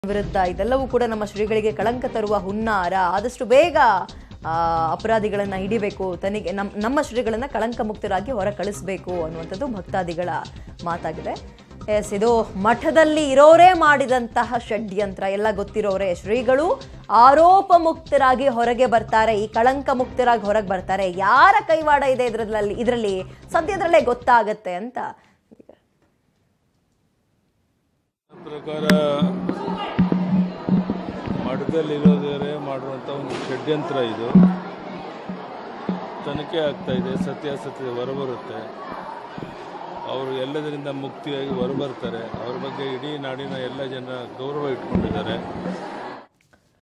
ವಿರುದ್ಧ ಇದೆಲ್ಲವೂ ಕೂಡ ನಮ್ಮ ಶ್ರೀಗಳಿಗೆ ಕಳಂಕ ತರುವ ಹುನ್ನಾರ ಆದಷ್ಟು ಬೇಗ ಆ, ಅಪರಾಧಿಗಳನ್ನ ಹಿಡಿಬೇಕು ತನಿಖೆ ನಮ್ ನಮ್ಮ ಶ್ರೀಗಳನ್ನ ಕಳಂಕ ಮುಕ್ತರಾಗಿ ಹೊರ ಕಳಿಸ್ಬೇಕು ಅನ್ನುವಂಥದ್ದು ಭಕ್ತಾದಿಗಳ ಮಾತಾಗಿದೆ ಎಸ್ ಇದು ಮಠದಲ್ಲಿ ಇರೋರೇ ಮಾಡಿದಂತಹ ಷಡ್ಯಂತ್ರ ಎಲ್ಲ ಗೊತ್ತಿರೋರೆ ಶ್ರೀಗಳು ಆರೋಪ ಮುಕ್ತರಾಗಿ ಹೊರಗೆ ಬರ್ತಾರೆ ಈ ಕಳಂಕ ಮುಕ್ತರಾಗಿ ಹೊರಗೆ ಬರ್ತಾರೆ ಯಾರ ಕೈವಾಡ ಇದೆ ಇದರಲ್ಲಿ ಇದರಲ್ಲಿ ಸದ್ಯದಲ್ಲೇ ಗೊತ್ತಾಗತ್ತೆ ಅಂತ ಪ್ರಕಾರ ಮಠದಲ್ಲಿರೋದೇ ಮಾಡುವಂಥ ಒಂದು ಷಡ್ಯಂತ್ರ ಇದು ತನಿಖೆ ಆಗ್ತಾ ಇದೆ ಸತ್ಯಾಸತ್ಯ ಹೊರಬರುತ್ತೆ ಅವರು ಎಲ್ಲದರಿಂದ ಮುಕ್ತಿಯಾಗಿ ಹೊರಬರ್ತಾರೆ ಅವ್ರ ಬಗ್ಗೆ ಇಡೀ ನಾಡಿನ ಎಲ್ಲ ಜನ ಗೌರವ ಇಟ್ಕೊಂಡಿದ್ದಾರೆ